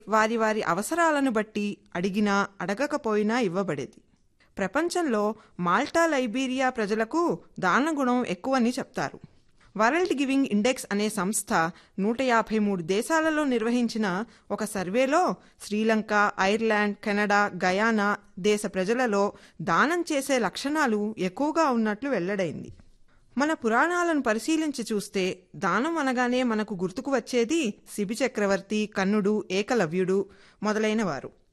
వారి వారి అవసరాలను బట్టి అడిగినా అడగకపోయినా ఇవ్వబడేది ప్రపంచంలో మాల్టా లైబీరియా ప్రజలకు దానగుణం ఎక్కువని చెప్తారు వరల్డ్ గివింగ్ ఇండెక్స్ అనే సంస్థ నూట యాభై మూడు దేశాలలో నిర్వహించిన ఒక సర్వేలో శ్రీలంక ఐర్లాండ్ కెనడా గయానా దేశ ప్రజలలో దానం చేసే లక్షణాలు ఎక్కువగా ఉన్నట్లు వెల్లడైంది మన పురాణాలను పరిశీలించి చూస్తే దానం అనగానే మనకు గుర్తుకు వచ్చేది శిబి చక్రవర్తి కన్నుడు ఏకలవ్యుడు మొదలైన వారు